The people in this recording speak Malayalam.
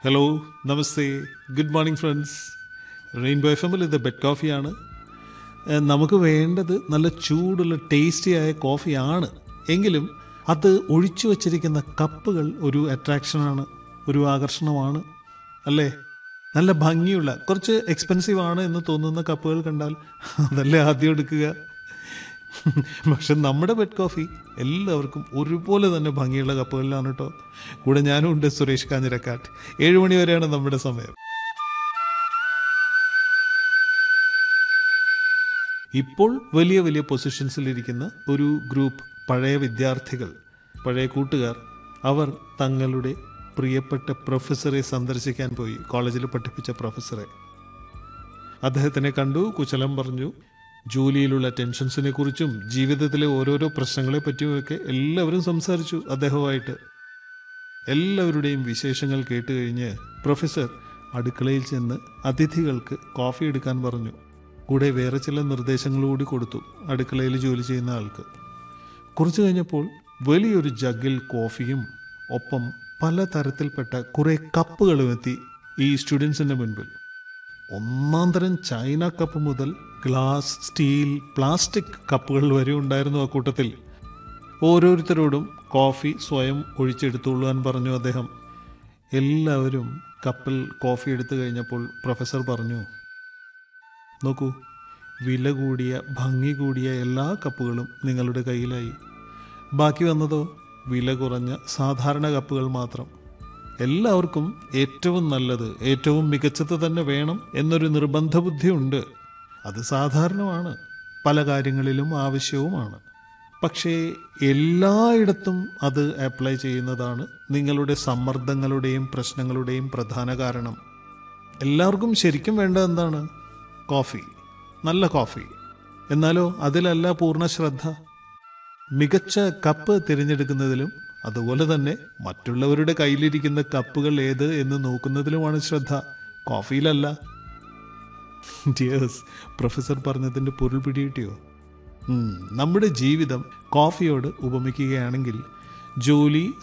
ഹലോ നമസ്തേ good morning friends rainbow F എമ്മിൽ ഇത് ബെഡ് കോഫിയാണ് ഏഹ് നമുക്ക് വേണ്ടത് നല്ല ചൂടുള്ള ടേസ്റ്റിയായ കോഫിയാണ് എങ്കിലും അത് ഒഴിച്ചു വച്ചിരിക്കുന്ന കപ്പുകൾ ഒരു അട്രാക്ഷനാണ് ഒരു ആകർഷണമാണ് അല്ലേ നല്ല ഭംഗിയുള്ള കുറച്ച് എക്സ്പെൻസീവ് ആണ് എന്ന് തോന്നുന്ന കപ്പുകൾ കണ്ടാൽ അതല്ലേ ആദ്യം എടുക്കുക പക്ഷെ നമ്മുടെ ബെഡ് കോഫി എല്ലാവർക്കും ഒരുപോലെ തന്നെ ഭംഗിയുള്ള കപ്പുകളിലാണ് കേട്ടോ കൂടെ ഞാനും ഉണ്ട് സുരേഷ് കാഞ്ഞിരക്കാട്ട് ഏഴ് മണി വരെയാണ് നമ്മുടെ സമയം ഇപ്പോൾ വലിയ വലിയ പൊസിഷൻസിലിരിക്കുന്ന ഒരു ഗ്രൂപ്പ് പഴയ വിദ്യാർത്ഥികൾ പഴയ കൂട്ടുകാർ അവർ തങ്ങളുടെ പ്രിയപ്പെട്ട പ്രൊഫസറെ സന്ദർശിക്കാൻ പോയി കോളേജിൽ പഠിപ്പിച്ച പ്രൊഫസറെ അദ്ദേഹത്തിനെ കണ്ടു കുശലം പറഞ്ഞു ജോലിയിലുള്ള ടെൻഷൻസിനെ കുറിച്ചും ജീവിതത്തിലെ ഓരോരോ പ്രശ്നങ്ങളെ പറ്റിയുമൊക്കെ എല്ലാവരും സംസാരിച്ചു അദ്ദേഹവുമായിട്ട് എല്ലാവരുടെയും വിശേഷങ്ങൾ കേട്ട് കഴിഞ്ഞ് പ്രൊഫസർ അടുക്കളയിൽ ചെന്ന് അതിഥികൾക്ക് കോഫി എടുക്കാൻ പറഞ്ഞു കൂടെ വേറെ ചില നിർദ്ദേശങ്ങൾ കൂടി കൊടുത്തു അടുക്കളയിൽ ജോലി ചെയ്യുന്ന ആൾക്ക് കുറച്ചു കഴിഞ്ഞപ്പോൾ വലിയൊരു ജഗ്ഗിൽ കോഫിയും ഒപ്പം പല തരത്തിൽപ്പെട്ട കുറേ കപ്പുകളും എത്തി ഈ സ്റ്റുഡൻസിന്റെ മുൻപിൽ ഒന്നാം തരം ചൈന കപ്പ് മുതൽ ഗ്ലാസ് സ്റ്റീൽ പ്ലാസ്റ്റിക് കപ്പുകൾ വരെ ഉണ്ടായിരുന്നു ആ കൂട്ടത്തിൽ ഓരോരുത്തരോടും കോഫി സ്വയം ഒഴിച്ചെടുത്തുകൊള്ളുവാൻ പറഞ്ഞു അദ്ദേഹം എല്ലാവരും കപ്പിൽ കോഫി എടുത്തു കഴിഞ്ഞപ്പോൾ പ്രൊഫസർ പറഞ്ഞു നോക്കൂ വില കൂടിയ ഭംഗി കൂടിയ എല്ലാ കപ്പുകളും നിങ്ങളുടെ കയ്യിലായി ബാക്കി വന്നതോ വില കുറഞ്ഞ സാധാരണ കപ്പുകൾ മാത്രം എല്ലാവർക്കും ഏറ്റവും നല്ലത് ഏറ്റവും മികച്ചത് തന്നെ വേണം എന്നൊരു നിർബന്ധ ബുദ്ധിയുണ്ട് അത് സാധാരണമാണ് പല കാര്യങ്ങളിലും ആവശ്യവുമാണ് പക്ഷേ എല്ലായിടത്തും അത് അപ്ലൈ ചെയ്യുന്നതാണ് നിങ്ങളുടെ സമ്മർദ്ദങ്ങളുടെയും പ്രശ്നങ്ങളുടെയും പ്രധാന കാരണം എല്ലാവർക്കും ശരിക്കും വേണ്ടത് എന്താണ് കോഫി നല്ല കോഫി എന്നാലോ അതിലല്ല പൂർണ്ണ ശ്രദ്ധ മികച്ച കപ്പ് തിരഞ്ഞെടുക്കുന്നതിലും അതുപോലെ തന്നെ മറ്റുള്ളവരുടെ കയ്യിലിരിക്കുന്ന കപ്പുകൾ ഏത് എന്ന് നോക്കുന്നതിലുമാണ് ശ്രദ്ധ കോഫിയിലല്ല ഡിയേഴ്സ് പ്രൊഫസർ പറഞ്ഞതിൻ്റെ പൊരുൾ പിടികിട്ടിയോ ഉം, നമ്മുടെ ജീവിതം കോഫിയോട് ഉപമിക്കുകയാണെങ്കിൽ ജോലി